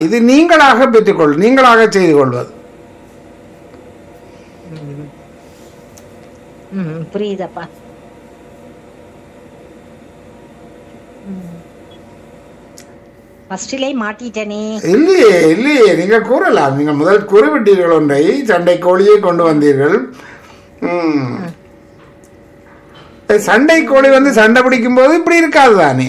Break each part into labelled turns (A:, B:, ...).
A: இது நீங்களாக பெற்றுக்கொள் நீங்களாக செய்து கொள்வது
B: ம் புரியுதப்பா ஃபர்ஸ்ட்லே மாட்டிட்டனே
A: இல்லையே இல்லையே நீங்க கூறலாம் நீங்கள் முதல் கூறிவிட்டீர்கள் ஒன்றை சண்டை கோழியை கொண்டு வந்தீர்கள் ம். சண்டை கோழி வந்து சண்டை பிடிக்கும் போது இப்படி இருக்காது தானே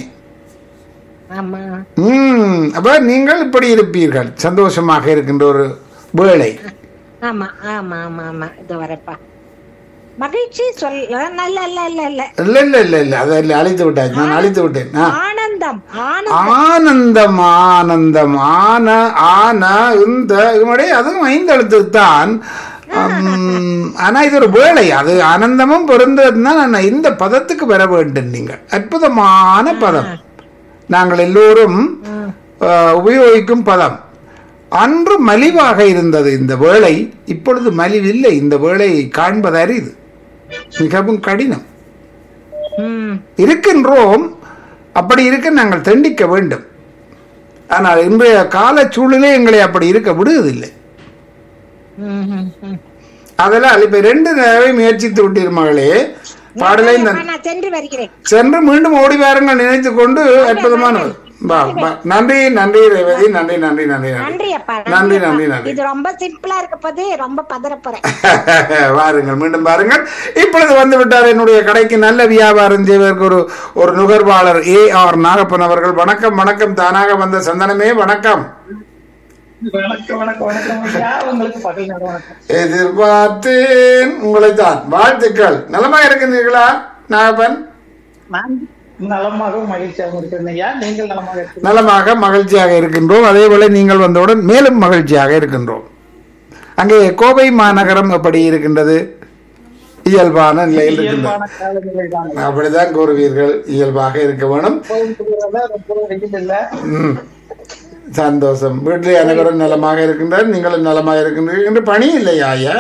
B: ஆமா
A: ம் அப்ப நீங்கள் இப்படி இருப்பீர்கள் சந்தோஷமாக இருக்கின்ற ஒரு வேளை
B: ஆமா ஆமா ஆமா ஆமா இது வரப்பா மகிழ்ச்சி சொல்ல நல்ல இல்ல இல்ல இல்ல
A: இல்ல இல்ல இல்ல இல்ல அதை இல்ல, அழித்து விட்டாச்சு நான் அழித்து விட்டேன் ஆ.
B: ஆனந்தம் ஆனந்தம்
A: ஆனந்தம் ஆனந்தம் ஆன ஆன இந்த இதுமுறை அதுவும் ஐந்து எழுத்து தான் உம், ஆனா இது ஒரு வேலை அது ஆனந்தமும் பொருந்ததுன்னா நான் இந்த பதத்துக்கு வர வேண்டும் நீங்க அற்புதமான பதம் நாங்கள் எல்லோரும் அஹ், உபயோகிக்கும் பதம் அன்று மலிவாக இருந்தது இந்த வேளை இப்பொழுது மலிவில்லை இந்த வேளை காண்பது அரிது மிகவும் கடினம்
B: ம்
A: இருக்கின்றோம் அப்படி இருக்க நாங்கள் தண்டிக்க வேண்டும் ஆனால் இன்றைய கால சூழ்நிலை எங்களை அப்படி இருக்க விடுவதில்லை
B: ம், ம், ம்.
A: அதனால் இப்ப ரெண்டு தடவை முயற்சித்து விட்டீர் மகளே பாடலை இந்த-
B: அப்பா, நான் சென்று வருகிறேன்
A: சென்று மீண்டும் ஓடி வாருங்கள் நினைத்து கொண்டு அற்புதமான வா, வா. நன்றி நன்றி ரேவதி நன்றி நன்றி நன்றி
B: நன்றி
A: நன்றி
B: அப்பா
A: நன்றி
B: அப்பா.
A: நன்றி நன்றி
B: இது ரொம்ப சிம்பிளா இருக்க போது ரொம்ப பதற போறேன்
A: வாருங்கள் மீண்டும் பாருங்கள் இப்பொழுது வந்து விட்டார் என்னுடைய கடைக்கு நல்ல வியாபாரம் செய்வதற்கு ஒரு ஒரு நுகர்வாளர் ஏ ஆர் நாகப்பன் அவர்கள் வணக்கம் வணக்கம் தானாக வந்த சந்தனமே வணக்கம்
C: வணக்கம் வணக்கம் வணக்கம் ஐயா உங்களுக்கு பகல் நேரம் வணக்கம்
A: எதிர்பார்த்தேன் உங்களைத்தான் வாழ்த்துக்கள் நலமா இருக்கின்றீர்களா நாகப்பன்
C: நான் நலமாகவும் மகிழ்ச்சியாகவும் இருக்கிறேன் ஐயா நீங்கள் நலமாக இருக்கிறீர்கள்
A: நலமாக மகிழ்ச்சியாக இருக்கின்றோம் அதே போல நீங்கள் வந்தவுடன் மேலும் மகிழ்ச்சியாக இருக்கின்றோம் அங்கே கோவை மாநகரம் எப்படி இருக்கின்றது இயல்பான நிலையில் இருக்கின்றது
C: இயல்பான காலநிலை தான்
A: அப்படிதான் கூறுவீர்கள் இயல்பாக இருக்க வேணும்
C: ரொம்ப வெயில் இல்ல
A: ம். சந்தோஷம் வீட்டிலே அனைவரும் நலமாக இருக்கின்றார் நீங்களும் நலமாக இருக்கின்றீர்கள் என்று பணி இல்லையா ஐயா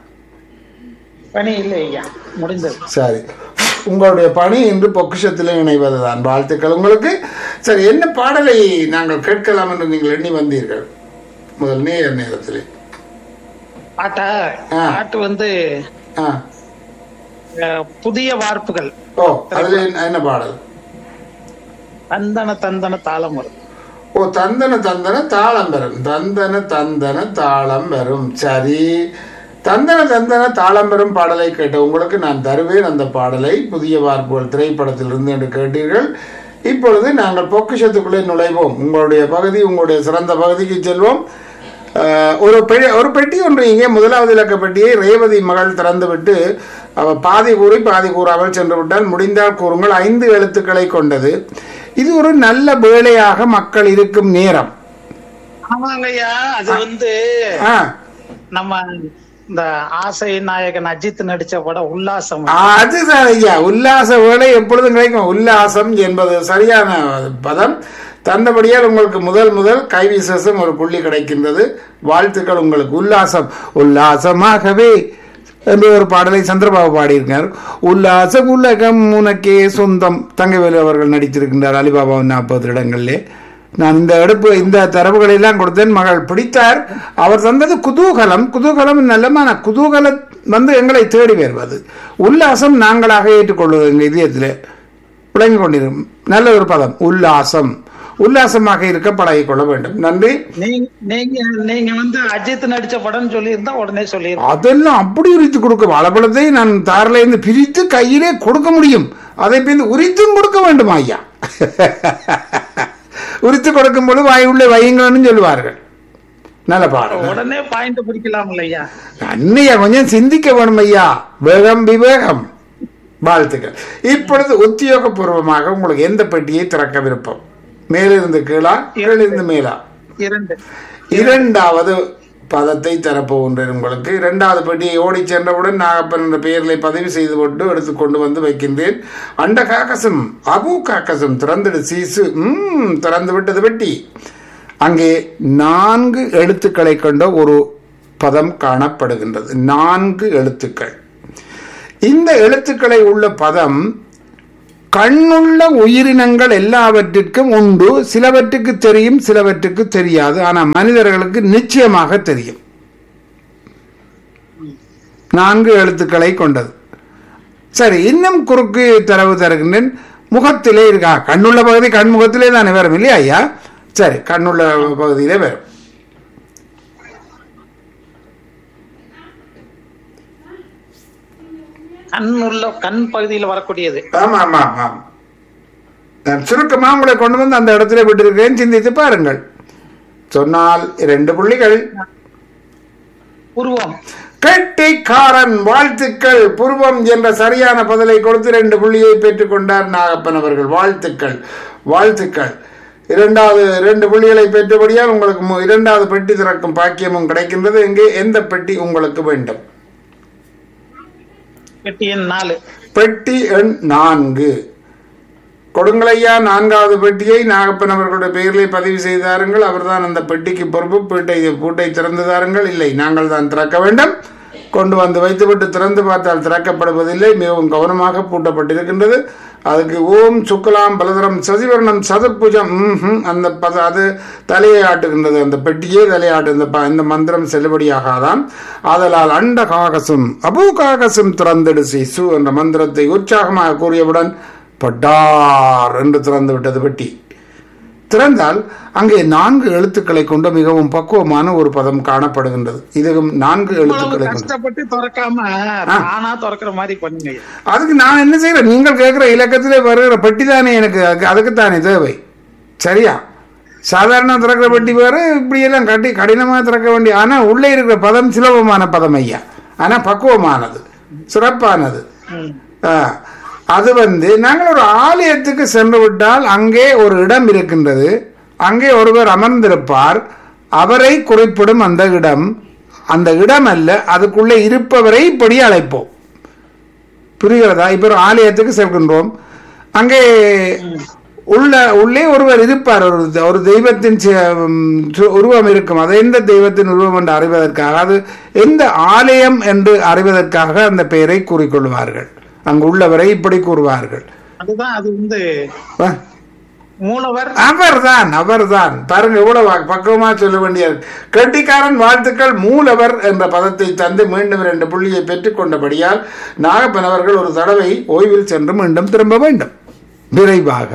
C: பணி இல்லை ஐயா முடிந்தது
A: சரி உங்களுடைய பணி இன்று பொக்கிஷத்திலே இணைவதுதான் வாழ்த்துக்கள் உங்களுக்கு சரி என்ன பாடலை நாங்கள் கேட்கலாம் என்று நீங்கள் எண்ணி வந்தீர்கள் முதல் நேர் நேரத்திலே
C: பாட்டா
A: ஆ.
C: பாட்டு வந்து
A: ஆ
C: அஹ், புதிய வார்ப்புகள்
A: ஓ அதுல என்ன- என்ன பாடல்
C: தந்தன தந்தன தாளம் வரும்
A: ஓ தந்தன தந்தன தாளம் பெறும் தந்தன தந்தன தாளம் பெறும் சரி தந்தன தந்தன தாளம் பெறும் பாடலை கேட்ட உங்களுக்கு நான் தருவேன் அந்த பாடலை புதிய வார்ப்புகள் திரைப்படத்திலிருந்து என்று கேட்டீர்கள் இப்பொழுது நாங்கள் பொக்கிஷத்துக்குள்ளே நுழைவோம் உங்களுடைய பகுதி உங்களுடைய சிறந்த பகுதிக்கு செல்வோம் அஹ், ஒரு பெ- ஒரு பெட்டி ஒன்று இங்கே முதலாவது இலக்க பெட்டியை ரேவதி மகள் திறந்துவிட்டு அவ பாதி கூறி பாதி கூறாமல் சென்று விட்டால் முடிந்தால் கூறுங்கள் ஐந்து எழுத்துக்களை கொண்டது இது ஒரு நல்ல வேலையாக மக்கள் இருக்கும் நேரம்
C: ஆமாங்க ஐயா அது வந்து
A: ஆ
C: நம்ம இந்த ஆசை நாயகன் அஜித் நடிச்ச படம் உல்லாசம்
A: அதுதான் ஐயா உல்லாச வேலை எப்பொழுதும் கிடைக்கும் உல்லாசம் என்பது சரியான பதம் தந்தபடியால் உங்களுக்கு முதல் முதல் கைவிசேஷம் ஒரு புள்ளி கிடைக்கின்றது வாழ்த்துக்கள் உங்களுக்கு உல்லாசம் உல்லாசமாகவே என்று ஒரு பாடலை சந்திரபாபு பாடியிருக்கார் உல்லாசம் உலகம் உனக்கே சொந்தம் தங்கவேலு அவர்கள் நடித்திருக்கின்றார் அலிபாபா நாற்பது இடங்களிலே நான் இந்த எடுப்பு இந்த தரவுகளை எல்லாம் கொடுத்தேன் மகள் பிடித்தார் அவர் தந்தது குதூகலம் குதூகலம் நல்லமான குதூகலம் வந்து எங்களை தேடி வருவது உல்லாசம் நாங்களாக ஏற்றுக்கொள்வது எங்கள் இதயத்திலே விளங்கிக் கொண்டிருக்கும் நல்ல ஒரு பதம் உல்லாசம் உல்லாசமாக இருக்க பழகிக் கொள்ள வேண்டும் நன்றி
C: நீங்க நீங்க நீங்க வந்து அஜித் நடிச்ச படம்னு சொல்லி இருந்தா உடனே சொல்லிருக்கோம்
A: அதெல்லாம் அப்படி உரித்து கொடுக்க வாழைப்பழத்தை நான் தாரில இருந்து பிரித்து கையிலே கொடுக்க முடியும் அதை பின் உரித்தும் கொடுக்க வேண்டும் ஐயா உரித்து கொடுக்கும் பொழுது வாய் உள்ளே வையுங்கள்னு சொல்லுவார்கள் நல்ல பாடம்
C: உடனே பாயிண்ட் பிடிக்கலாம் இல்லையா
A: அன்னையா கொஞ்சம் சிந்திக்க வேணும் ஐயா வேகம் விவேகம் வாழ்த்துக்கள் இப்பொழுது உத்தியோகபூர்வமாக உங்களுக்கு எந்த பெட்டியை திறக்க விருப்பம் மேலிருந்து கீழா கீழிருந்து மேலா
C: இரண்டு
A: இரண்டாவது பதத்தை தரப்போகின்றேன் உங்களுக்கு இரண்டாவது பெட்டியை ஓடி சென்றவுடன் நாகப்பன் என்ற பெயர்களை பதிவு செய்து கொண்டு எடுத்து கொண்டு வந்து வைக்கின்றேன் அண்ட காக்கசம் அபு காக்கசம் திறந்துடு சீசு ம் திறந்து விட்டது பெட்டி அங்கே நான்கு எழுத்துக்களை கொண்ட ஒரு பதம் காணப்படுகின்றது நான்கு எழுத்துக்கள் இந்த எழுத்துக்களை உள்ள பதம் கண்ணுள்ள உயிரினங்கள் எல்லாவற்றிற்கும் உண்டு சிலவற்றுக்கு தெரியும் சிலவற்றுக்கு தெரியாது ஆனா மனிதர்களுக்கு நிச்சயமாக தெரியும் நான்கு எழுத்துக்களை கொண்டது சரி இன்னும் குறுக்கு தரவு தருகின்றேன் முகத்திலே இருக்கா கண்ணுள்ள பகுதி கண் முகத்திலே தானே வரும் இல்லையா ஐயா சரி கண்ணுள்ள பகுதியிலே வரும்
C: கண் உள்ள கண் பகுதியில் வரக்கூடியது
A: ஆமா ஆமா ஆமா நான் சுருக்கமா உங்களை கொண்டு வந்து அந்த இடத்துல விட்டிருக்கிறேன் சிந்தித்து பாருங்கள் சொன்னால் இரண்டு புள்ளிகள்
C: உருவம்
A: கெட்டிக்காரன் வாழ்த்துக்கள் புருவம் என்ற சரியான பதிலை கொடுத்து ரெண்டு புள்ளியை பெற்றுக் கொண்டார் நாகப்பன் அவர்கள் வாழ்த்துக்கள் வாழ்த்துக்கள் இரண்டாவது இரண்டு புள்ளிகளை பெற்றபடியால் உங்களுக்கு மு- இரண்டாவது பெட்டி திறக்கும் பாக்கியமும் கிடைக்கின்றது இங்கே எந்த பெட்டி உங்களுக்கு வேண்டும்
C: பெட்டி எண் நாலு
A: பெட்டி எண் நான்கு கொடுங்களையா நான்காவது பெட்டியை நாகப்பன் அவர்களுடைய பெயரிலே பதிவு செய்தாருங்கள் அவர்தான் அந்த பெட்டிக்கு பொறுப்பு பூட்டை பூட்டை திறந்து தாருங்கள் இல்லை நாங்கள் தான் திறக்க வேண்டும் கொண்டு வந்து வைத்துவிட்டு திறந்து பார்த்தால் திறக்கப்படுவதில்லை மிகவும் கவனமாக பூட்டப்பட்டிருக்கின்றது அதுக்கு ஓம் சுக்லாம் பலதரம் சசிவர்ணம் சதுர்புஜம் ம்ஹும், அந்த பத அது தலையை ஆட்டுகின்றது அந்த பெட்டியே தலையாட்டு இந்த ப- இந்த மந்திரம் செல்லுபடியாகாதான் ஆதலால் அண்ட காகசும் அபூ காகசும் திறந்திடு சிசு என்ற மந்திரத்தை உற்சாகமாக கூறியவுடன் பட்டார் என்று திறந்து விட்டது பெட்டி திறந்தால் அங்கே நான்கு எழுத்துக்களை கொண்ட மிகவும் பக்குவமான ஒரு பதம் காணப்படுகின்றது இதுவும் நான்கு
C: இவ்வளவு
A: எழுத்துக்களை கொண்ட
C: கஷ்டப்பட்டு திறக்காம தானா திறக்கிற மாதிரி பண்ணுங்க
A: அதுக்கு நான் என்ன செய்யறேன் நீங்கள் கேட்கிற இலக்கத்திலே வருகிற பெட்டி தானே எனக்கு அதுக்கு- அதுக்குத்தானே தேவை சரியா சாதாரண திறக்கிற பெட்டி வேறு இப்படியெல்லாம் கட்டி கடினமாக திறக்க வேண்டிய ஆனால் உள்ளே இருக்கிற பதம் சுலபமான பதம் ஐயா ஆனால் பக்குவமானது சிறப்பானது
C: ம்.
A: ஆ, அது வந்து நாங்கள் ஒரு ஆலயத்துக்கு சென்று விட்டால் அங்கே ஒரு இடம் இருக்கின்றது அங்கே ஒருவர் அமர்ந்திருப்பார் அவரை குறிப்பிடும் அந்த இடம் அந்த இடம் அல்ல அதுக்குள்ளே இருப்பவரை இப்படி அழைப்போம் புரிகிறதா இப்போ ஒரு ஆலயத்துக்கு செல்கின்றோம் அங்கே உள்ள உள்ளே ஒருவர் இருப்பார் ஒரு ஒரு தெய்வத்தின் சி- ம், சு- உருவம் இருக்கும் அது எந்த தெய்வத்தின் உருவம் என்று அறிவதற்காக அது எந்த ஆலயம் என்று அறிவதற்காக அந்த பெயரை கூறிக்கொள்வார்கள் அங்கு உள்ளவரை இப்படி கூறுவார்கள்
C: அதுதான் அது வந்து
A: வா.
C: மூலவர்
A: அவர்தான் அவர்தான் பாருங்க எவ்வளவு வா- பக்குவமா சொல்ல வேண்டிய கெட்டிக்காரன் வாழ்த்துக்கள் மூலவர் என்ற பதத்தை தந்து மீண்டும் இரண்டு புள்ளியை பெற்றுக் கொண்டபடியால் நாகப்பன் அவர்கள் ஒரு தடவை ஓய்வில் சென்று மீண்டும் திரும்ப வேண்டும் விரைவாக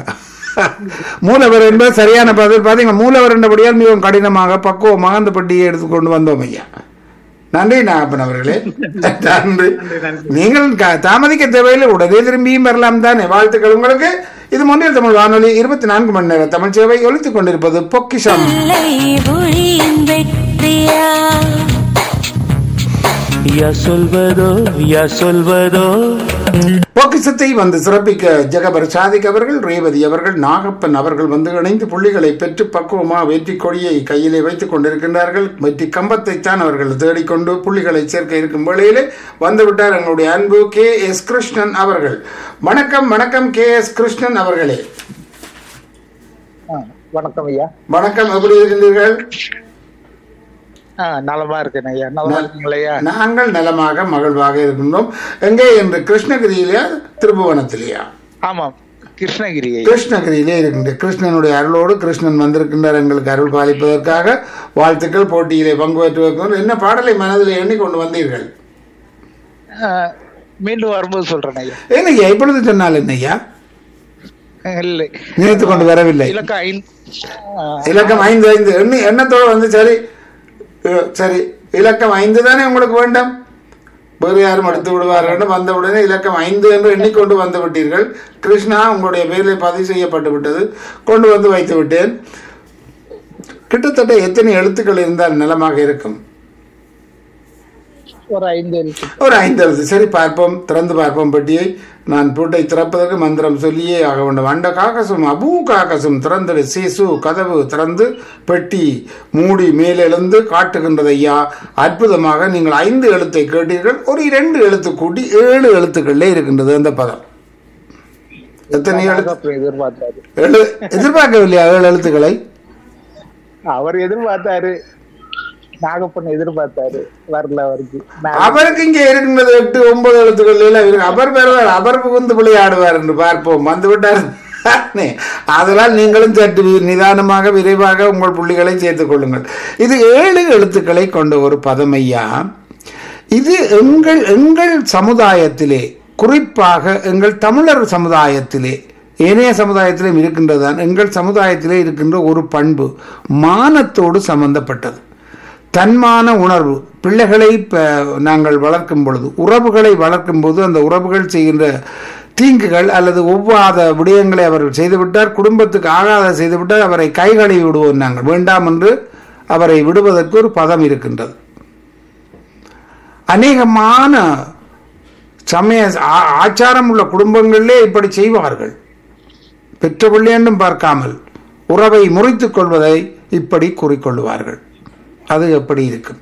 A: மூலவர் என்பது சரியான பதில் பாத்தீங்க மூலவர் என்றபடியால் மிகவும் கடினமாக பக்குவமாக அந்த பெட்டியை எடுத்துக்கொண்டு வந்தோம் ஐயா நன்றி நாகப்பன் அவர்களே நன்றி நீங்கள் க- தாமதிக்க தேவையில்லை உடனே திரும்பியும் வரலாம் தானே வாழ்த்துக்கள் உங்களுக்கு இது மொழியில் தமிழ் வானொலி இருபத்தி நான்கு மணி நேர தமிழ் சேவை ஒலித்துக் கொண்டிருப்பது பொக்கிஷம்
D: இல்லை மொழியின் வெற்றியா
E: யா சொல்வதோ யா சொல்வதோ
A: பொக்கிஷத்தை வந்து சிறப்பிக்க ஜெகபர் சாதிக் அவர்கள் ரேவதி அவர்கள் நாகப்பன் அவர்கள் வந்து இணைந்து புள்ளிகளை பெற்று பக்குவமாக வெற்றி கொடியை கையிலே வைத்துக் கொண்டிருக்கின்றார்கள் வெற்றி கம்பத்தைத்தான் அவர்கள் தேடிக்கொண்டு புள்ளிகளை சேர்க்க இருக்கும் வேளையிலே வந்துவிட்டார் எங்களுடைய அன்பு கே எஸ் கிருஷ்ணன் அவர்கள் வணக்கம் வணக்கம் கே எஸ் கிருஷ்ணன் அவர்களே
C: வணக்கம் ஐயா
A: வணக்கம் எப்படி இருக்கின்றீர்கள்
C: ஆ, நலமா இருக்கேன் ஐயா நலமா இருக்குங்களா ஐயா
A: நாங்கள் நலமாக மகிழ்வாக இருக்கின்றோம் எங்கே என்று கிருஷ்ணகிரியிலையா திருபுவனத்திலேயா
C: ஆமாம் கிருஷ்ணகிரி ஐயா
A: கிருஷ்ணகிரியிலே இருக்கின்ற கிருஷ்ணனுடைய அருளோடு கிருஷ்ணன் வந்திருக்கின்றார் எங்களுக்கு அருள் பாலிப்பதற்காக வாழ்த்துக்கள் போட்டியிலே பங்கு பெற்றுவதற்கு என்ன பாடலை மனதில் எண்ணிக்கொண்டு வந்தீர்கள்
C: ஆ, மீண்டும் வரும்போது சொல்றேன் ஐயா
A: என்னையா இப்பொழுது சொன்னால் என்னையா
C: இல்லை
A: நினைத்து கொண்டு வரவில்லை
C: இலக்கம் ஐந்து ஆ,
A: இலக்கம் ஐந்து ஐந்து எண்ணி எண்ணத்தோடு வந்து சரி அஹ், சரி இலக்கம் ஐந்து தானே உங்களுக்கு வேண்டும் வேறு யாரும் எடுத்து விடுவார் வேண்டும் வந்தவுடனே இலக்கம் ஐந்து என்று எண்ணிக்கொண்டு வந்து விட்டீர்கள் கிருஷ்ணா உங்களுடைய பெயரில் பதிவு செய்யப்பட்டு விட்டது கொண்டு வந்து வைத்து விட்டேன் கிட்டத்தட்ட எத்தனை எழுத்துக்கள் இருந்தால் நலமாக இருக்கும்
C: ஒரு ஐந்து எழுத்து.
A: ஒரு ஐந்து எழுத்து சரி பார்ப்போம் திறந்து பார்ப்போம் பெட்டியை நான் பூட்டை திறப்பதற்கு மந்திரம் சொல்லியே ஆக வேண்டும் அண்ட காக்கசும் அபூ காக்கசும் திறந்திடு சீசு கதவு திறந்து பெட்டி மூடி மேலெழுந்து காட்டுகின்றது ஐயா அற்புதமாக நீங்கள் ஐந்து எழுத்தை கேட்டீர்கள் ஒரு இரண்டு எழுத்து கூட்டி ஏழு எழுத்துக்களே இருக்கின்றது அந்த பதம் எத்தனை எழுத்து
C: அப்புறம் எதிர்பார்த்தாரு
A: எழு எதிர்பார்க்கவில்லையா ஏழு எழுத்துக்களை
C: அவர் எதிர்பார்த்தாரு நாகப்பன் எதிர்பார்த்தாரு வரல அவருக்கு நான்
A: அவருக்கு இங்க இருக்கின்றது எட்டு ஒன்பது எழுத்துக்கள் எல்லாம் இருக்கு அவர் வருவார் அவர் புகுந்து விளையாடுவார் என்று பார்ப்போம் வந்து விட்டார் தானே. அதனால் நீங்களும் சற்று வி- நிதானமாக விரைவாக உங்கள் புள்ளிகளை சேர்த்துக் கொள்ளுங்கள் இது ஏழு எழுத்துக்களை கொண்ட ஒரு பதமையா இது எங்கள் எங்கள் சமுதாயத்திலே குறிப்பாக எங்கள் தமிழர் சமுதாயத்திலே ஏனைய சமுதாயத்திலும் இருக்கின்றதுதான் எங்கள் சமுதாயத்திலே இருக்கின்ற ஒரு பண்பு மானத்தோடு சம்பந்தப்பட்டது தன்மான உணர்வு பிள்ளைகளை ப- நாங்கள் வளர்க்கும் பொழுது உறவுகளை வளர்க்கும் போது அந்த உறவுகள் செய்கின்ற தீங்குகள் அல்லது ஒவ்வாத விடயங்களை அவர்கள் செய்துவிட்டார் குடும்பத்துக்கு ஆகாத செய்துவிட்டால் அவரை கைகளை விடுவோம் நாங்கள் வேண்டாம் என்று அவரை விடுவதற்கு ஒரு பதம் இருக்கின்றது அநேகமான சமய ஆ- ஆச்சாரம் உள்ள குடும்பங்களிலே இப்படி செய்வார்கள் பெற்ற பிள்ளையென்றும் பார்க்காமல் உறவை முறித்துக் கொள்வதை இப்படி கூறிக்கொள்வார்கள் அது எப்படி இருக்கும்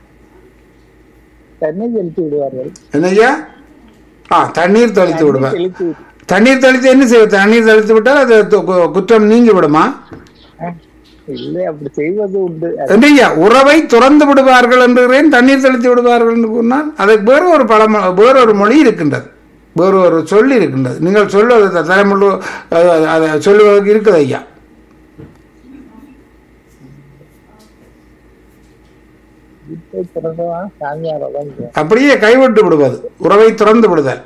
C: தண்ணி தெளித்து விடுவார்கள்
A: என்னய்யா ஆ தண்ணீர் தெளித்து விடுவார்
C: தெளித்து
A: தண்ணீர் தெளித்து என்ன செய்வது தண்ணீர் தெளித்து விட்டால் அது து- கு- குற்றம் நீங்கி விடுமா
C: இல்லை அப்படி செய்வது உண்டு
A: என்னய்யா உறவை துறந்து விடுவார்கள் என்றுகிறேன் தண்ணீர் தெளித்து விடுவார்கள் என்று கூறினால் அதுக்கு வேறு ஒரு பழம வேறொரு மொழி இருக்கின்றது வேறு ஒரு சொல்லி இருக்கின்றது நீங்கள் சொல்வது த- தலைமுழு அது- அதை சொல்லுவதற்கு இருக்குது ஐயா
C: வீட்டை திறந்தவா சாமியார் தான்
A: அப்படியே கைவிட்டு விடுவது உறவை துறந்து விடுதல்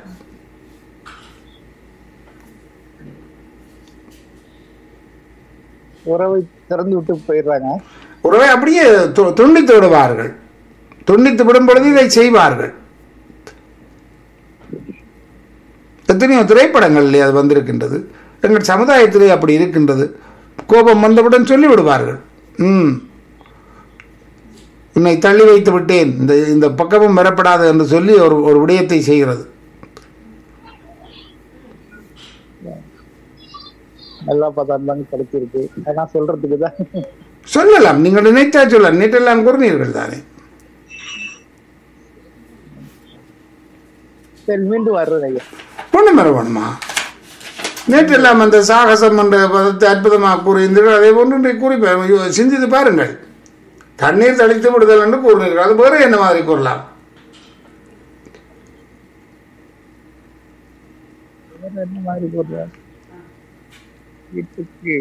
C: உறவை திறந்து விட்டு போயிடுறாங்க
A: உறவை அப்படியே து- துண்டித்து விடுவார்கள் துண்டித்து விடும் பொழுது இதை செய்வார்கள் எத்தனையோ திரைப்படங்களிலே அது வந்திருக்கின்றது எங்கள் சமுதாயத்திலே அப்படி இருக்கின்றது கோபம் வந்தவுடன் சொல்லி விடுவார்கள் ம் உன்னை தள்ளி வைத்து விட்டேன் இந்த இந்த பக்கமும் வரப்படாது என்று சொல்லி ஒரு ஒரு விடயத்தை செய்கிறது
C: நல்லா பதார்த்தம் கிடைச்சிருக்கு ஆனா சொல்றதுக்கு தான்
A: சொல்லலாம் நீங்கள் நினைத்தா சொல்லலாம் நேற்றெல்லாம் கூறினீர்கள் தானே
C: சரி மீண்டும் வர்றேன் ஐயா
A: பொண்ணு மரவணுமா நேற்றெல்லாம் அந்த சாகசம் என்ற பதத்தை அற்புதமாக கூறியிருந்தீர்கள் அதே போன்று இன்றைக்கு கூறி பா- சிந்தித்து பாருங்கள் தண்ணீர் தளித்து விடுதல் என்று கூறினீர்கள் அது வேறு என்ன மாதிரி கூறலாம்
C: வேற என்ன மாதிரி போடுறாரு வீட்டுக்கு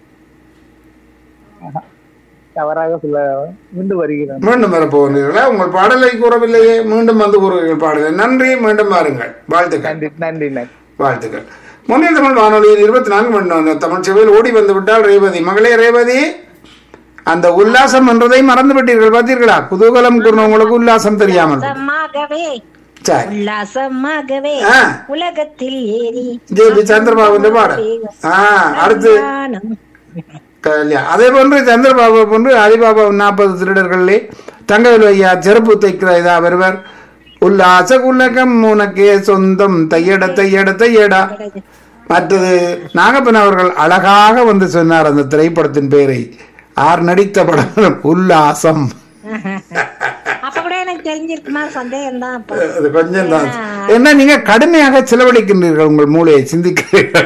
C: ஆஹா. தவறாக சொல்ல மீண்டும் வருகிறேன்
A: மீண்டும் வரப்போகிறீர்களா உங்கள் பாடலை கூறவில்லையே மீண்டும் வந்து கூறுவீர்கள் பாடலை நன்றி மீண்டும் பாருங்கள் வாழ்த்துக்கள்
C: நன்றி நன்றி நன்றி
A: வாழ்த்துக்கள் முன்னில் தமிழ் வானொலியில் இருபத்தி நான்கு மணி நேரம் தமிழ் செவியில் ஓடி வந்து விட்டால் ரேவதி மகளே ரேவதி அந்த உல்லாசம் என்றதை மறந்து விட்டீர்கள் பார்த்தீர்களா குதூகலம் கூறின உங்களுக்கு உல்லாசம் தெரியாமல்
B: உல்லாசமாகவே
A: சரி
B: உல்லாசமாகவே
A: ஆ.
B: உலகத்தில் ஏறி
A: ஜே பி சந்திரபாபுன்ற பாடல் ஆ அடுத்து
B: ஞானம்.
A: கல்யா அதே போன்று சந்திரபாபு போன்று அலிபாபா நாற்பது திருடர்களே தங்கவேலு ஐயா செருப்பு தைக்கிற இதா வருவர் உல்லாச உலகம் உனக்கே சொந்தம் தையட தையட தையடா மற்றது நாகப்பன் அவர்கள் அழகாக வந்து சொன்னார் அந்த திரைப்படத்தின் பெயரை ஆர் நடித்த படம் உல்லாசம்
B: அப்ப கூட எனக்கு தெரிஞ்சிருக்குமா சந்தேகம் தான்
A: அது கொஞ்சம் தான் ஏன்னா நீங்க கடுமையாக செலவழிக்கின்றீர்கள் உங்கள் மூளையை சிந்திக்கிறீர்கள்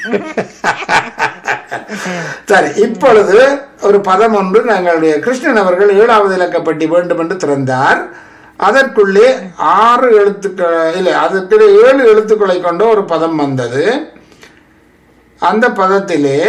A: சரி இப்பொழுது ஒரு பதம் ஒன்று நாங்களுடைய கிருஷ்ணன் அவர்கள் ஏழாவது இலக்கப்பட்டி வேண்டும் என்று திறந்தார் அதற்குள்ளே ஆறு எழுத்துக்கள் இல்லை அதற்கு ஏழு எழுத்துக்களை கொண்ட ஒரு பதம் வந்தது அந்த பதத்திலே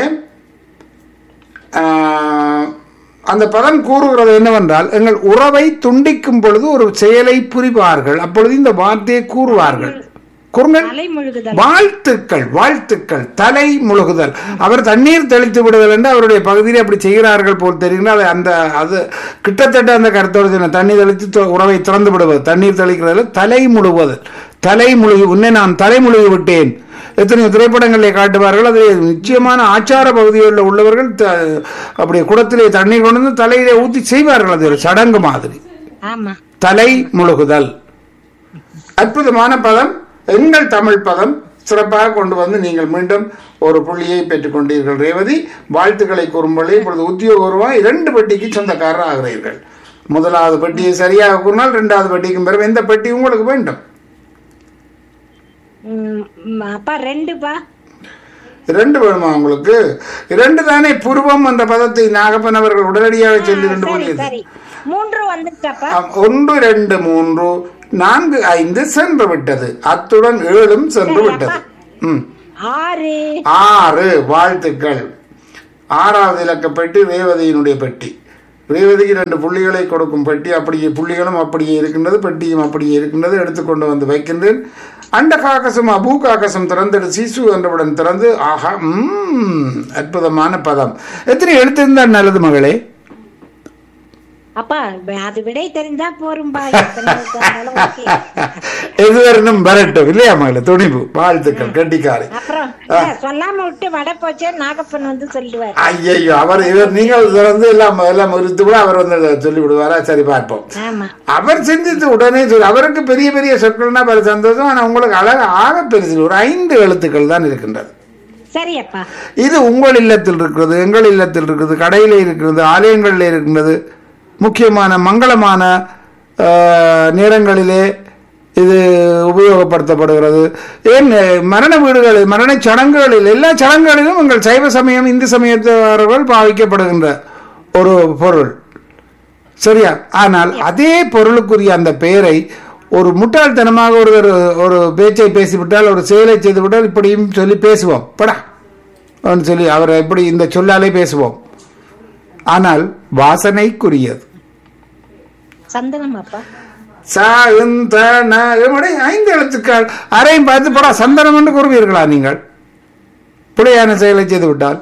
A: ஆஹ், அந்த பதம் கூறுகிறது என்னவென்றால் எங்கள் உறவை துண்டிக்கும் பொழுது ஒரு செயலை புரிவார்கள் அப்பொழுது இந்த வார்த்தையை கூறுவார்கள் கூறுங்கள்
B: தலை முழுகுதல்
A: வாழ்த்துக்கள் வாழ்த்துக்கள் தலை முழுகுதல் அவர் தண்ணீர் தெளித்து விடுதல் என்று அவருடைய பகுதியில் அப்படி செய்கிறார்கள் போல் தெரிகிறது அது அந்த அது கிட்டத்தட்ட அந்த கருத்தோடு சொன்ன தண்ணீர் தெளித்து தொ- உறவை திறந்து விடுவது தண்ணீர் தெளிக்கிறது தலை முழுவது தலை முழுகி உன்னை நான் தலை முழுகி விட்டேன் எத்தனையோ திரைப்படங்களிலே காட்டுவார்கள் அது நிச்சயமான ஆச்சார பகுதிகளில் உள்ளவர்கள் த- அப்படியே குடத்திலே தண்ணீர் கொண்டு வந்து தலையிலே ஊற்றி செய்வார்கள் அது ஒரு சடங்கு மாதிரி
B: ஆமா
A: தலை முழுகுதல் அற்புதமான பதம் எங்கள் தமிழ் பதம் சிறப்பாக கொண்டு வந்து நீங்கள் மீண்டும் ஒரு புள்ளியை பெற்றுக் கொண்டீர்கள் ரேவதி வாழ்த்துக்களை கூறும்பொழுது இப்பொழுது உத்தியோகபூர்வமாக இரண்டு பெட்டிக்கு சொந்தக்காரர் ஆகிறீர்கள் முதலாவது பெட்டியை சரியாக கூறினால் இரண்டாவது பெட்டிக்கும் பிறகு எந்த பெட்டி உங்களுக்கு வேண்டும்
B: ம், ம், அப்பா ரெண்டுப்பா
A: இரண்டு வேணுமா உங்களுக்கு இரண்டு தானே புருவம் என்ற பதத்தை நாகப்பன் அவர்கள் உடனடியாக சொல்லி
B: ஆ,
A: ரெண்டு
B: சரி,
A: புள்ளி
B: சரி. மூன்று வந்துட்டாப்பா
A: ஆம், ஒன்று ரெண்டு மூன்று நான்கு ஐந்து சென்று விட்டது அத்துடன் ஏழும் சென்று விட்டது ம்
B: ஆறு
A: ஆறு வாழ்த்துக்கள் ஆறாவது இலக்க பெட்டி ரேவதியினுடைய பெட்டி ரேவதிக்கு ரெண்டு புள்ளிகளை கொடுக்கும் பெட்டி அப்படியே புள்ளிகளும் அப்படியே இருக்கின்றது பெட்டியும் அப்படியே இருக்கின்றது எடுத்துக்கொண்டு வந்து வைக்கின்றேன் அண்ட காக்கசம் அபூ காக்கசம் திறந்தெடு சிசு என்றவுடன் திறந்து ஆஹா ம் அற்புதமான பதம் எத்தனை எடுத்திருந்தால் நல்லது மகளே
B: அப்பா அது விடை தெரிஞ்சா போரும்பா எத்தனை இருந்தாலும் okay.
A: எதுவரணும் வரட்டும் இல்லையா மகளே துணிவு வாழ்த்துக்கள் கட்டிக்காரி
B: அப்புறம் இல்ல, சொல்லாம விட்டு வட போச்சே நாகப்பன் வந்து சொல்லுவார்
A: ஐயையோ அவர் இவர் நீங்கள் திறந்து எல்லாம் எல்லாம் இருந்து கூட அவர் வந்து சொல்லி விடுவாரா சரி பார்ப்போம்
B: ஆமா
A: அவர் சிந்தித்து உடனே சொல்லி அவருக்கு பெரிய பெரிய சொற்கள்னா பெரிய சந்தோஷம் ஆனா உங்களுக்கு அழகு ஆக பெருசு ஒரு ஐந்து எழுத்துக்கள் தான் இருக்கின்றது
B: சரி அப்பா
A: இது உங்கள் இல்லத்தில் இருக்கிறது எங்கள் இல்லத்தில் இருக்கிறது கடையில இருக்கிறது ஆலயங்களில் இருக்கின்றது முக்கியமான மங்களமான ஆஹ், நேரங்களிலே இது உபயோகப்படுத்தப்படுகிறது ஏன் அஹ், மரண வீடுகளில் மரண சடங்குகளில் எல்லா சடங்குகளிலும் உங்கள் சைவ சமயம் இந்து சமயத்தவர்கள் பாவிக்கப்படுகின்ற ஒரு பொருள் சரியா ஆனால் அதே பொருளுக்குரிய அந்த பெயரை ஒரு முட்டாள்தனமாக ஒருவர் ஒரு பேச்சை பேசிவிட்டால் ஒரு செயலை செய்துவிட்டால் இப்படியும் சொல்லி பேசுவோம் படா அப்படின்னு சொல்லி அவரை எப்படி இந்த சொல்லாலே பேசுவோம் ஆனால் வாசனைக்குரியது
B: சந்தனம் அப்பா
A: சா இந்த ந, எப்படி ஐந்து எழுத்துக்கள் அரையும் பார்த்து படா சந்தனம் என்று கூறுவீர்களா நீங்கள் புடையான செயலை செய்து விட்டால்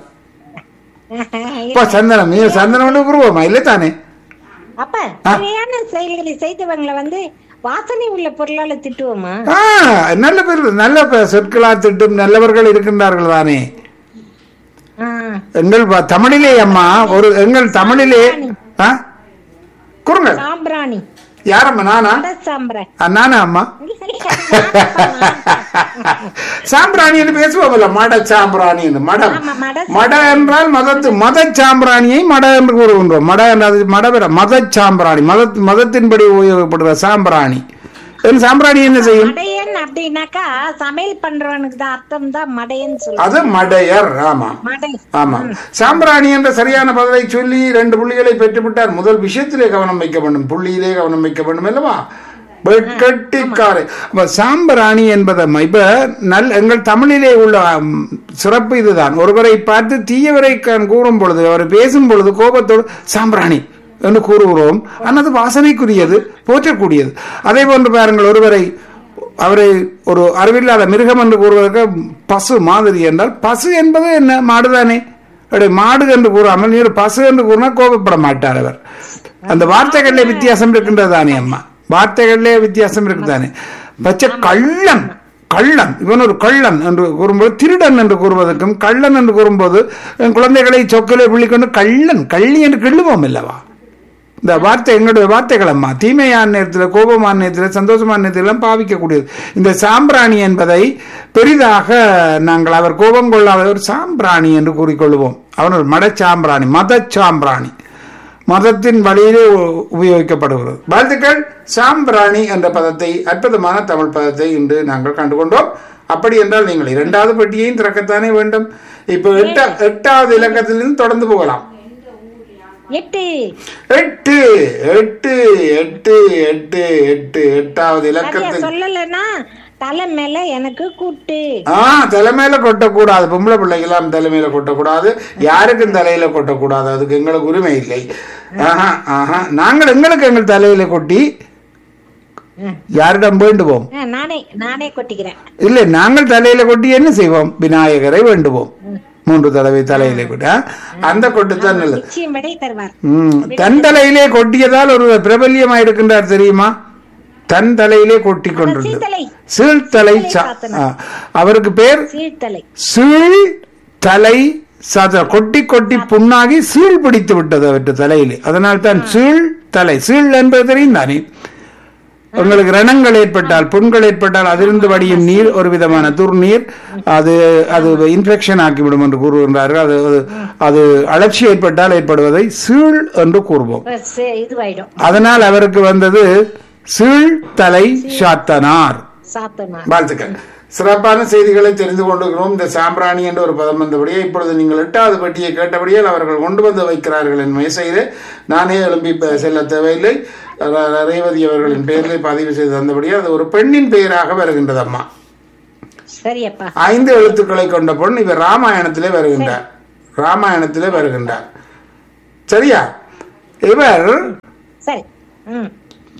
A: இப்போ சந்தனம் நீ சந்தனம் என்று கூறுவோமா இல்லை தானே
B: அப்பா சரியான செயல்களை செய்தவங்களை வந்து வாசனை உள்ள பொருளால திட்டுவோமா
A: ஆ, நல்ல பேர் நல்ல பே- சொற்களா திட்டும் நல்லவர்கள் இருக்கின்றார்கள் தானே
B: ஆ,
A: எங்கள் வ- தமிழிலே அம்மா ஒரு எங்கள் தமிழிலே ஆ? கூறுங்க
B: சாம்பிராணி
A: யாரம்மா நானா
B: அட சாம்பிராணி
A: ஆ, நானா அம்மா சாம்பிராணி என்று பேசுவோம்ல மட சாம்பிராணி என்று மடம்
B: ஆமா, மட
A: மட என்றால் மதத்து மத சாம்பிராணியை மட என்று கூறுகின்றோம் மட என்றது மடவர மத சாம்பிராணி மத மதத்தின்படி உபயோகப்படுற சாம்பிராணி என் சாம்பிராணி என்ன செய்யும்
B: மடையன் அப்படின்னாக்கா சமையல் பண்றவனுக்கு தான் அர்த்தம் தான் மடையன்னு சொல்லுவாங்க
A: அது மடையர் ஆமா
B: மடை
A: ஆமா சாம்பிராணி என்ற சரியான பதிலை சொல்லி ரெண்டு புள்ளிகளை பெற்றுவிட்டார் முதல் விஷயத்திலே கவனம் வைக்க வேண்டும் புள்ளியிலே கவனம் வைக்க வேண்டும் அல்லவா கட்டிக்காரை அப்ப சாம்பிராணி என்பதை இப்ப நல் எங்கள் தமிழிலே உள்ள ம், சிறப்பு இதுதான் ஒருவரை பார்த்து தீயவரை க- கூறும் பொழுது அவர் பேசும் பொழுது கோபத்தோடு சாம்பிராணி என்று கூறுகிறோம் ஆனால் அது வாசனைக்குரியது போற்றக்கூடியது அதே போன்று பாருங்கள் ஒருவரை அவரை ஒரு அறிவில்லாத மிருகம் என்று கூறுவதற்கு பசு மாதிரி என்றால் பசு என்பது என்ன மாடுதானே அப்படி மாடு என்று கூறாமல் நீர் பசு என்று கூறினா கோபப்பட மாட்டார் அவர் அந்த வார்த்தைகளிலே வித்தியாசம் இருக்கின்றது தானே அம்மா வார்த்தைகளிலே வித்தியாசம் இருக்குதானே பச்சை கள்ளன் கள்ளன் இவன் ஒரு கள்ளன் என்று கூறும்போது திருடன் என்று கூறுவதற்கும் கள்ளன் என்று கூறும்போது என் குழந்தைகளை சொக்கலை புள்ளிக்கொண்டு கள்ளன் கள்ளி என்று கிள்ளுவோம் அல்லவா இந்த வார்த்தை எங்களுடைய வார்த்தைகள் அம்மா தீமையான நேரத்தில் கோபமான நேரத்தில் சந்தோஷமான நேரத்தில் எல்லாம் பாவிக்கக்கூடியது இந்த சாம்பிராணி என்பதை பெரிதாக நாங்கள் அவர் கோபம் கொள்ளாத ஒரு சாம்பிராணி என்று கூறிக்கொள்வோம் அவன் ஒரு மட சாம்பிராணி மத சாம்பிராணி மதத்தின் வழியிலே உ- உபயோகிக்கப்படுகிறது வாழ்த்துக்கள் சாம்பிராணி என்ற பதத்தை அற்புதமான தமிழ் பதத்தை இன்று நாங்கள் கண்டுகொண்டோம் அப்படி என்றால் நீங்கள் இரண்டாவது பெட்டியையும் திறக்கத்தானே வேண்டும் இப்போ எட்ட எட்டாவது இலக்கத்திலிருந்து தொடர்ந்து போகலாம்
B: எட்டு
A: எட்டு எட்டு எட்டு எட்டு எட்டு எட்டாவது
B: சரியா
A: இலக்கத்தில்
B: சொல்லலைன்னா தலை மேல எனக்கு கூட்டு
A: ஆ தலைமையில கொட்டக்கூடாது பொம்பளை பிள்ளைகளாம் தலைமையில கொட்டக்கூடாது யாருக்கும் தலையில கொட்டக்கூடாது அதுக்கு எங்களுக்கு உரிமை இல்லை ஆஹா ஆஹா நாங்கள் எங்களுக்கு எங்கள் தலையில கொட்டி யாரிடம் வேண்டுவோம்
B: ஆ, நானே நானே கொட்டிக்கிறேன்
A: இல்லை நாங்கள் தலையில கொட்டி என்ன செய்வோம் விநாயகரை வேண்டுவோம் மூன்று தடவை தலையில கொட்டி ஆ? அந்த கொட்டுத்தான் நல்லது
B: நிச்சயம் விடை தருவார்
A: ம், தன் தலையிலே கொட்டியதால் ஒரு பிரபல்யமா இருக்கின்றார் தெரியுமா தன் தலையிலே கொட்டி கொண்டிருந்தது
B: சீத்தலை
A: சீழ்தலை சா- ஆ, அவருக்கு பேர்
B: சீழ்த்தலை
A: சீழ் தலை சாத கொட்டி கொட்டி புண்ணாகி சீழ் பிடித்து விட்டது அவற்று தலையிலே அதனால் தான் சீழ் தலை சீழ் என்பது தெரியும் தானே உங்களுக்கு ரணங்கள் ஏற்பட்டால் புண்கள் ஏற்பட்டால் அதிலிருந்து வடியும் நீர் ஒரு விதமான துர்நீர் அது அது இன்ஃபெக்ஷன் ஆக்கிவிடும் என்று கூறுகின்றார்கள் அது அது- அது அழற்சி ஏற்பட்டால் ஏற்படுவதை சீழ் என்று கூறுவோம்
B: இப்ப சே- இதுவாயிடும்
A: அதனால் அவருக்கு வந்தது சீழ் தலை சாத்தனார்
B: சாத்தனா
A: வாழ்த்துக்கள் சிறப்பான செய்திகளை தெரிந்து கொண்டிருக்கிறோம் இந்த சாம்பிராணி என்ற ஒரு பதம் வந்தபடியே இப்பொழுது நீங்கள் எட்டாவது பெட்டியை கேட்டபடியால் அவர்கள் கொண்டு வந்து வைக்கிறார்கள் என் மேசையிலே நானே எழும்பி ப- செல்ல தேவையில்லை ர- ர- ரேவதி அவர்களின் பெயரிலே பதிவு செய்து தந்தபடியே அது ஒரு பெண்ணின் பெயராக வருகின்றது அம்மா
B: சரியப்பா
A: ஐந்து எழுத்துக்களை கொண்ட பொண்ணு இவர் ராமாயணத்திலே வருகின்றார் ராமாயணத்திலே வருகின்றார் சரியா இவர்
B: சரி ம்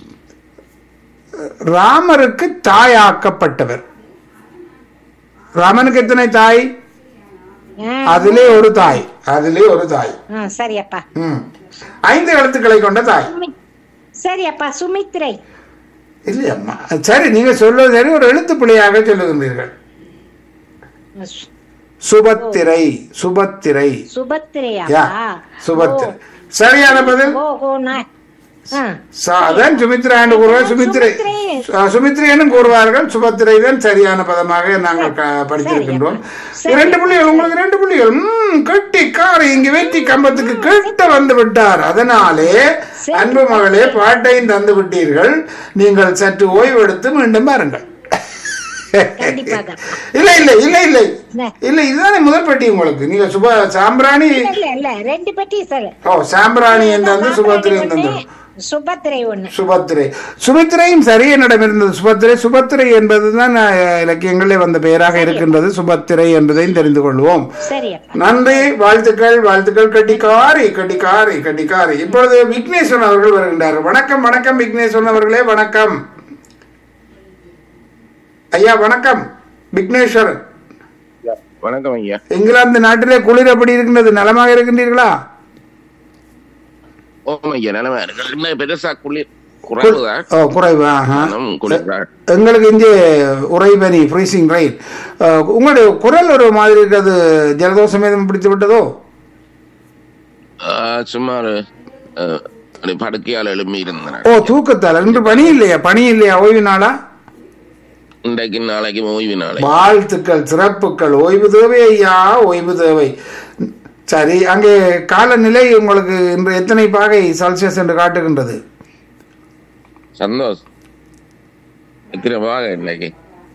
A: ராமருக்கு தாயாக்கப்பட்டவர் ராமனுக்கு எத்தனை தாய்
B: ஆ,
A: அதிலே ஒரு தாய் அதிலே ஒரு தாய்
B: ஆ, சரியப்பா
A: ம். ஐந்து எழுத்துக்களை கொண்ட தாய்
B: சுமி- சரியப்பா சுமித்ரை
A: இல்லையம்மா சரி நீங்க சொல்வது சரி ஒரு எழுத்து பிழையாக சொல்லுகின்றீர்கள்
B: சு-
A: சுபத்திரை சுபத்திரை யா
B: சுபத்திரையாப்பா
A: சுபத்திரை சரியான பதில்
B: ஓ ஓ நான் ஆ
A: ச- அதான் சுமித்ரா என்று கூறுவார் சுமித்ரை
B: சுமித்ரை.
A: அஹ், சுமித்ரை என்றும் கூறுவார்கள் சுபத்திரை தான் சரியான பதமாக நாங்கள் க- படித்திருக்கின்றோம்
B: சரி.
A: இரண்டு புள்ளிகள் உங்களுக்கு ரெண்டு புள்ளிகள் ம் கட்டி கார் இங்கு வெற்றி கம்பத்துக்கு கிட்ட வந்து விட்டார் அதனாலே அன்பு மகளே பாட்டையும் தந்து விட்டீர்கள் நீங்கள் சற்று ஓய்வெடுத்து மீண்டும் பாருங்கள்
B: கண்டிப்பாக
A: இல்ல இல்ல இல்ல இல்லை
B: இல்ல.
A: இல்ல இதுதானே முதல் பெட்டி உங்களுக்கு நீங்க சுப சாம்பிராணி
B: இல்ல இல்ல ரெண்டு பெட்டி சார்
A: ஓ சாம்பிராணி என்று வந்து சுபத்திரை என்று
B: சுபத்திரை ஒண்ணு
A: சுபத்திரை சுபத்திரையும் சரி என்னிடம் இருந்தது சுபத்திரை சுபத்திரை என்பதுதான் அஹ், இலக்கியங்களிலே வந்த பெயராக இருக்கின்றது சுபத்திரை என்பதையும் தெரிந்து கொள்வோம்
B: சரியப்பா
A: நன்றி வாழ்த்துக்கள் வாழ்த்துக்கள் கட்டிக்காரி கட்டிக்காரி கட்டிக்காரி இப்பொழுது விக்னேஸ்வரன் அவர்கள் வருகின்றார் வணக்கம் வணக்கம் விக்னேஸ்வரன் அவர்களே வணக்கம் ஐயா வணக்கம் விக்னேஸ்வரன்
F: வணக்கம் ஐயா
A: இங்கிலாந்து நாட்டிலே குளிர் எப்படி இருக்கின்றது நலமாக இருக்கின்றீர்களா
F: ஓம் ஐயா நிலைமை இருக்கு இன்னும் பெருசா குளிர் குறைவுதான்
A: ஓ குறைவு ஆஹா.
F: மனம் குளிர்தான்
A: எங்களுக்கு இங்கே உறைபனி ஃப்ரீசிங் ரைட் உங்களுடைய குரல் ஒரு மாதிரி இருக்கிறது ஜலதோஷம் எதுவும் பிடித்து விட்டதோ
F: ஆஹ், சுமார் ஆஹ், அப்படி படுக்கையால் எழும்பி இருந்தேன்
A: ஓ தூக்கத்தால் இன்று பணி இல்லையா பணி இல்லையா ஓய்வு நாளா
F: இன்றைக்கு நாளைக்கு ஓய்வு நாளை
A: வாழ்த்துக்கள் சிறப்புகள் ஓய்வு தேவை ஐயா ஓய்வு தேவை சரி அங்கே காலநிலை உங்களுக்கு இன்று எத்தனை பாகை செல்சியஸ் என்று காட்டுகின்றது
F: சந்தோஷம் எத்தனை பாக இன்னைக்கு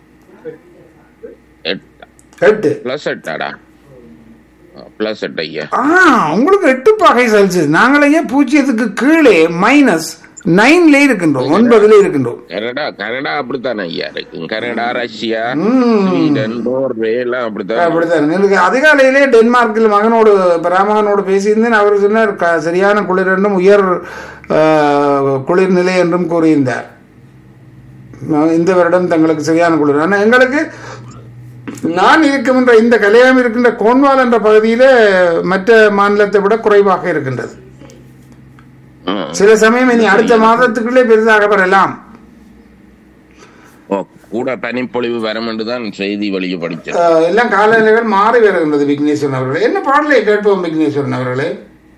F: எட்டா
A: எட்டு
F: பிளஸ் எட்டாடா பிளஸ் எட்டு ஐயா
A: ஆ உங்களுக்கு எட்டு பாகை செல்சியஸ் நாங்களே பூஜ்ஜியத்துக்கு கீழே மைனஸ் நைன்ல இருக்கின்றோம் ஒன்பதுல இருக்கின்றோம்
F: கனடா கனடா அப்படித்தானே ஐயா இருக்கு கனடா ரஷ்யா
A: ம்.
F: ஸ்வீடன் நோர்வே எல்லாம் அப்படித்தான்
A: அப்படித்தான் எனக்கு அதிகாலையிலே டென்மார்க்கில் மகனோடு பராமகனோடு பேசியிருந்தேன் அவர் சொன்னார் க- சரியான குளிர் என்றும் உயர் ஆ, குளிர் நிலை என்றும் கூறியிருந்தார் நான் இந்த வருடம் தங்களுக்கு சரியான குளிர் ஆனால் எங்களுக்கு நான் இருக்கின்ற இந்த கலையம் இருக்கின்ற கோன்வால் என்ற பகுதியிலே மற்ற மாநிலத்தை விட குறைவாக இருக்கின்றது
F: ம்.
A: சில சமயம் இனி அடுத்த மாதத்துக்குள்ளே பெரிதாக பெறலாம்
F: ஓ, கூட பனிப்பொழிவு வரும் என்றுதான் செய்தி வழியை படிச்சேன்
A: ஆ, எல்லாம் காலநிலைகள் மாறி வருகின்றது விக்னேஸ்வரன் அவர்களே என்ன பாடலை கேட்போம் விக்னேஸ்வரன் அவர்களே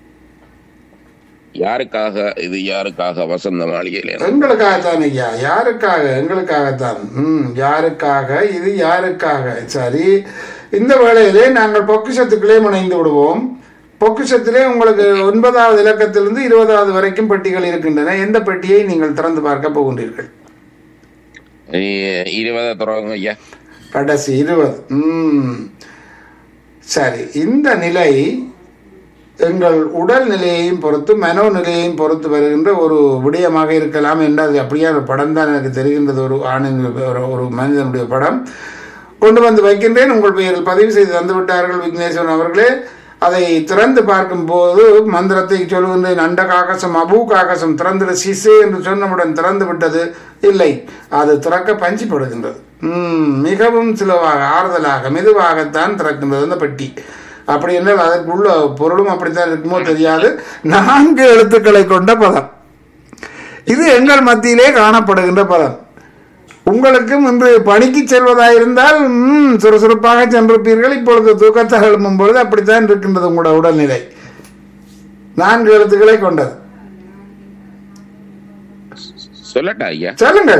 F: யாருக்காக இது யாருக்காக வசந்த மாளிகையில
A: எங்களுக்காகத்தான் ஐயா யாருக்காக எங்களுக்காகத்தான் ம் யாருக்காக இது யாருக்காக சரி இந்த வேளையிலே நாங்கள் பொக்கிஷத்துக்குள்ளே முனைந்து விடுவோம் பொக்கிஷத்திலே உங்களுக்கு ஒன்பதாவது இலக்கத்திலிருந்து இருபதாவது வரைக்கும் பெட்டிகள் இருக்கின்றன எந்த பெட்டியை நீங்கள் திறந்து பார்க்க போகின்றீர்கள்
F: இ- இருபதை தொடங்க ஐயா
A: கடைசி இருபது ம் சரி இந்த நிலை எங்கள் உடல் நிலையையும் பொறுத்து மனோ நிலையையும் பொறுத்து வருகின்ற ஒரு விடயமாக இருக்கலாம் என்று அது அப்படியே ஒரு படம் தான் எனக்கு தெரிகின்றது ஒரு ஆணின் ஒரு ஒரு மனிதனுடைய படம் கொண்டு வந்து வைக்கின்றேன் உங்கள் பெயரில் பதிவு செய்து தந்து விட்டார்கள் விக்னேஸ்வரன் அவர்களே அதை திறந்து பார்க்கும்போது மந்திரத்தை சொல்கின்றேன் அண்ட காகசம் அபூ காகசம் திறந்துட சிசே என்று சொன்னவுடன் திறந்து விட்டது இல்லை அது திறக்க பஞ்சிப்படுகின்றது ம், மிகவும் சுலவாக ஆறுதலாக மெதுவாகத்தான் திறக்கின்றது அந்த பெட்டி அப்படி என்றால் அதற்குள்ள பொருளும் அப்படித்தான் இருக்குமோ தெரியாது நான்கு எழுத்துக்களை கொண்ட பதம் இது எங்கள் மத்தியிலே காணப்படுகின்ற பதம் உங்களுக்கும் இன்று பணிக்கு செல்வதாயிருந்தால் ம், சுறுசுறுப்பாக சென்றிருப்பீர்கள் இப்பொழுது தூக்கத்தால் எழும்பும் பொழுது அப்படித்தான் இருக்கின்றது உங்களோட உடல்நிலை நான்கு எழுத்துக்களை கொண்டது
F: சொல்லட்டா ஐயா
A: சொல்லுங்கள்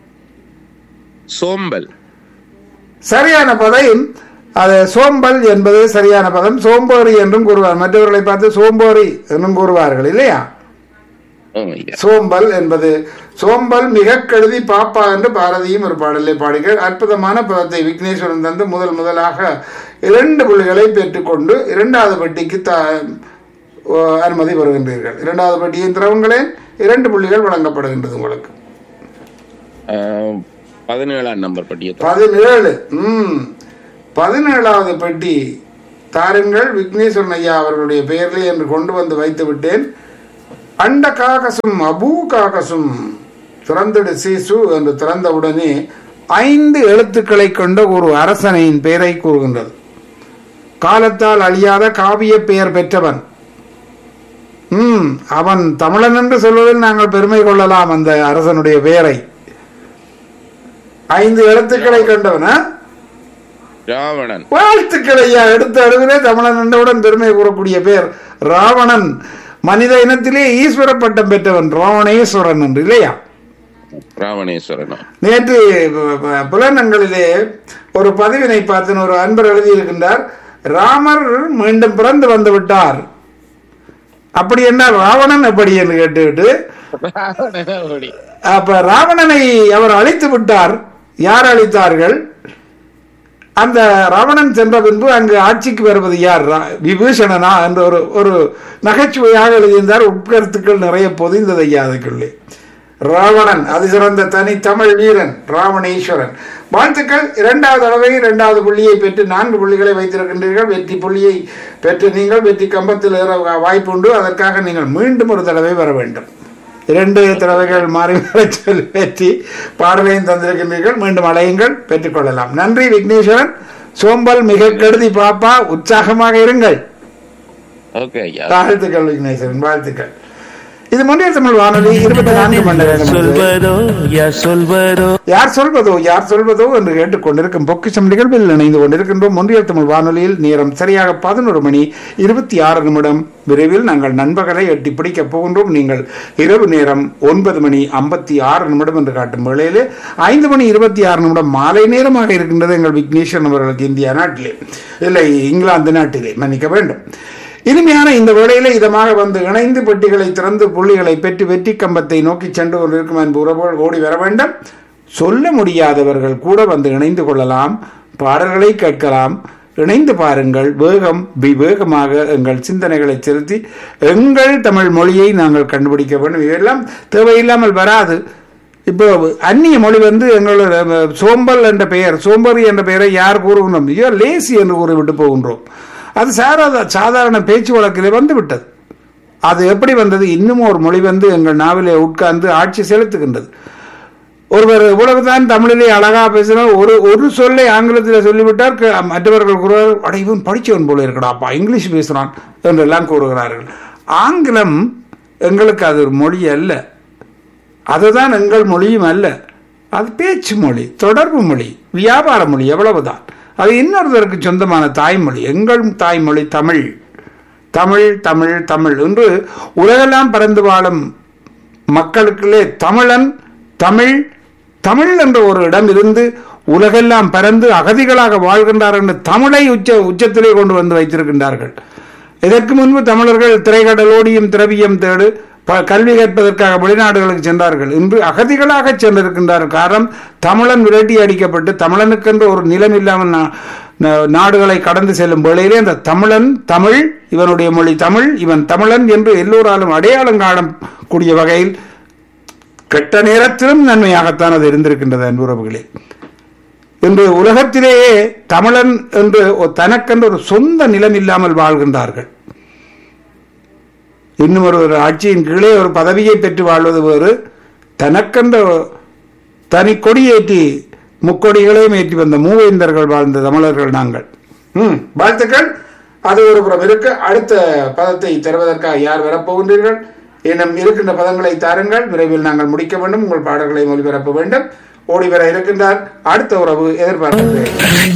F: சோம்பல்
A: சரியான பதம் அது சோம்பல் என்பது சரியான பதம் சோம்போரி என்றும் கூறுவார் மற்றவர்களை பார்த்து சோம்போரி என்றும் கூறுவார்கள் இல்லையா
F: ஓம் ஐயா
A: சோம்பல் என்பது சோம்பல் மிக கெடுதி பாப்பா என்று பாரதியும் ஒரு பாடலை பாடுகிறார் அற்புதமான பதத்தை விக்னேஸ்வரன் தந்து முதல் முதலாக இரண்டு புள்ளிகளை பெற்றுக்கொண்டு இரண்டாவது பெட்டிக்கு த ஓ, அனுமதி பெறுகின்றீர்கள் இரண்டாவது பெட்டியின் திரவங்களேன் இரண்டு புள்ளிகள் வழங்கப்படுகின்றது உங்களுக்கு
F: ஆஹ், பதினேழாம் நம்பர் பட்டியை தா-
A: பதினேழு ம் பதினேழாவது பெட்டி தாருங்கள் விக்னேஸ்வரன் ஐயா அவர்களுடைய பெயரிலே என்று கொண்டு வந்து வைத்து விட்டேன் அண்ட காகசும் அபூ காகசும் திறந்திடு சீசு என்று திறந்தவுடனே ஐந்து எழுத்துக்களை கொண்ட ஒரு அரசனின் பெயரை கூறுகின்றது காலத்தால் அழியாத காவிய பெயர் பெற்றவன் ம் அவன் தமிழன் என்று சொல்வதில் நாங்கள் பெருமை கொள்ளலாம் அந்த அரசனுடைய பெயரை ஐந்து எழுத்துக்களை கொண்டவன் ஆ?
F: ராவணன்
A: வாழ்த்துக்கள் ஐயா எடுத்த அளவிலே தமிழன் என்றவுடன் பெருமை கூறக்கூடிய பேர் ராவணன் மனித இனத்திலே ஈஸ்வர பட்டம் பெற்றவன் ராவணேஸ்வரன் என்று இல்லையா
F: ராவணேஸ்வரனா
A: நேற்று ப- ப- புலனங்களிலே ஒரு பதிவினை பார்த்து ஒரு அன்பர் எழுதியிருக்கின்றார் ராமர் மீண்டும் பிறந்து வந்து விட்டார் அப்படி என்றால் ராவணன் எப்படி என்று கேட்டுவிட்டு
C: ராவணன் அப்படி.
A: அப்ப ராவணனை அவர் அழித்து விட்டார் யார் அழித்தார்கள் அந்த ராவணன் சென்ற பின்பு அங்கு ஆட்சிக்கு வருவது யார் ரா- விபீஷணனா என்ற ஒரு ஒரு நகைச்சுவையாக எழுதியிருந்தார் உட்கருத்துக்கள் நிறைய பொதிந்தது ஐயா அதுக்குள்ளே ராவணன் அதிசிறந்த தனி தமிழ் வீரன் ராவணேஸ்வரன் வாழ்த்துக்கள் இரண்டாவது தடவை இரண்டாவது புள்ளியை பெற்று நான்கு புள்ளிகளை வைத்திருக்கின்றீர்கள் வெற்றி புள்ளியை பெற்று நீங்கள் வெற்றி கம்பத்தில் ஏற வாய்ப்பு உண்டு அதற்காக நீங்கள் மீண்டும் ஒரு தடவை வர வேண்டும் இரண்டு தடவைகள் மாறி வரச் சொல்லி வெற்றி பாடலையும் தந்திருக்கின்றீர்கள் மீண்டும் அலையுங்கள் பெற்றுக்கொள்ளலாம் நன்றி விக்னேஸ்வரன் சோம்பல் மிக கெடுதி பாப்பா உற்சாகமாக இருங்கள்
F: ஓகே ஐயா
A: வாழ்த்துக்கள் விக்னேஸ்வரன் வாழ்த்துக்கள் இது முன்னிய தமிழ் வானொலி இருபத்தி நான்கு மணி
E: யார்
A: நேரம்
E: சொல்வதோ யார் சொல்வதோ
A: யார் சொல்வதோ யார் சொல்வதோ என்று கேட்டுக்கொண்டிருக்கும் பொக்கிஷம் நிகழ்வில் இணைந்து கொண்டிருக்கின்றோம் முன்றியல் தமிழ் வானொலியில் நேரம் சரியாக பதினோரு மணி இருபத்தி ஆறு நிமிடம் விரைவில் நாங்கள் நண்பகலை எட்டி பிடிக்கப் போகின்றோம் நீங்கள் இரவு நேரம் ஒன்பது மணி ஐம்பத்தி ஆறு நிமிடம் என்று காட்டும் வேளையிலே ஐந்து மணி இருபத்தி ஆறு நிமிடம் மாலை நேரமாக இருக்கின்றது எங்கள் விக்னேஸ்வரன் அவர்களுக்கு இந்தியா நாட்டிலே இல்லை இங்கிலாந்து நாட்டிலே மன்னிக்க வேண்டும் இனிமையான இந்த வேளையில இதமாக வந்து இணைந்து பெட்டிகளை திறந்து புள்ளிகளை பெற்று வெற்றி கம்பத்தை நோக்கி சென்று கொண்டிருக்கும் அன்பு உறவுகள் ஓடி வர வேண்டும் சொல்ல முடியாதவர்கள் கூட வந்து இணைந்து கொள்ளலாம் பாடல்களை கேட்கலாம் இணைந்து பாருங்கள் வேகம் விவேகமாக எங்கள் சிந்தனைகளை செலுத்தி எங்கள் தமிழ் மொழியை நாங்கள் கண்டுபிடிக்க வேண்டும் இதெல்லாம் தேவையில்லாமல் வராது இப்போ அந்நிய மொழி வந்து எங்களோட அஹ், சோம்பல் என்ற பெயர் சோம்பரி என்ற பெயரை யார் கூறுகின்றோம் ஐயோ லேசி என்று கூறிவிட்டு போகின்றோம் அது சாராத சாதாரண பேச்சு வழக்கிலே வந்து விட்டது அது எப்படி வந்தது இன்னும் ஒரு மொழி வந்து எங்கள் நாவிலே உட்கார்ந்து ஆட்சி செலுத்துகின்றது ஒருவர் இவ்வளவுதான் தமிழிலே அழகா பேசினால் ஒரு ஒரு சொல்லை ஆங்கிலத்தில் சொல்லிவிட்டார் க- மற்றவர்கள் கூறுவார் அட இவன் படிச்சவன் போல இருக்கடாப்பா இங்கிலீஷ் பேசுறான் என்றெல்லாம் கூறுகிறார்கள் ஆங்கிலம் எங்களுக்கு அது ஒரு மொழி அல்ல அதுதான் எங்கள் மொழியும் அல்ல அது பேச்சு மொழி தொடர்பு மொழி வியாபார மொழி எவ்வளவுதான் அது இன்னொருத்தருக்கு சொந்தமான தாய்மொழி எங்கள் தாய்மொழி தமிழ் தமிழ் தமிழ் தமிழ் என்று உலகெல்லாம் பறந்து வாழும் மக்களுக்குள்ளே தமிழன் தமிழ் தமிழ் என்ற ஒரு இடம் இருந்து உலகெல்லாம் பறந்து அகதிகளாக வாழ்கின்றார் என்று தமிழை உச்ச உச்சத்திலே கொண்டு வந்து வைத்திருக்கின்றார்கள் இதற்கு முன்பு தமிழர்கள் திரைக்கடலோடியும் திரவியம் தேடு ப- கல்வி கற்பதற்காக வெளிநாடுகளுக்கு சென்றார்கள் இன்று அகதிகளாக சென்றிருக்கின்றார்கள் காரணம் தமிழன் விரட்டி அடிக்கப்பட்டு தமிழனுக்கென்று ஒரு நிலம் இல்லாமல் நா- நா- நாடுகளை கடந்து செல்லும் வேளையிலே அந்த தமிழன் தமிழ் இவனுடைய மொழி தமிழ் இவன் தமிழன் என்று எல்லோராலும் அடையாளம் காணக்கூடிய வகையில் கெட்ட நேரத்திலும் நன்மையாகத்தான் அது இருந்திருக்கின்றது அன்புறவுகளே இன்று உலகத்திலேயே தமிழன் என்று ஒரு தனக்கென்று ஒரு சொந்த நிலம் இல்லாமல் வாழ்கின்றார்கள் இன்னும் ஒரு ஒரு ஆட்சியின் கீழே ஒரு பதவியை பெற்று வாழ்வது வேறு தனக்கென்ற தனி கொடியேற்றி முக்கொடிகளையும் ஏற்றி வந்த மூவேந்தர்கள் வாழ்ந்த தமிழர்கள் நாங்கள் ம் வாழ்த்துக்கள் அது ஒரு புறம் இருக்கு அடுத்த பதத்தை தருவதற்காக யார் வரப்போகின்றீர்கள் இன்னும் இருக்கின்ற பதங்களை தாருங்கள் விரைவில் நாங்கள் முடிக்க வேண்டும் உங்கள் பாடல்களை ஒளிபரப்ப வேண்டும் ஓடி வர இருக்கின்றார் அடுத்த உறவு எதிர்பார்க்கிறேன்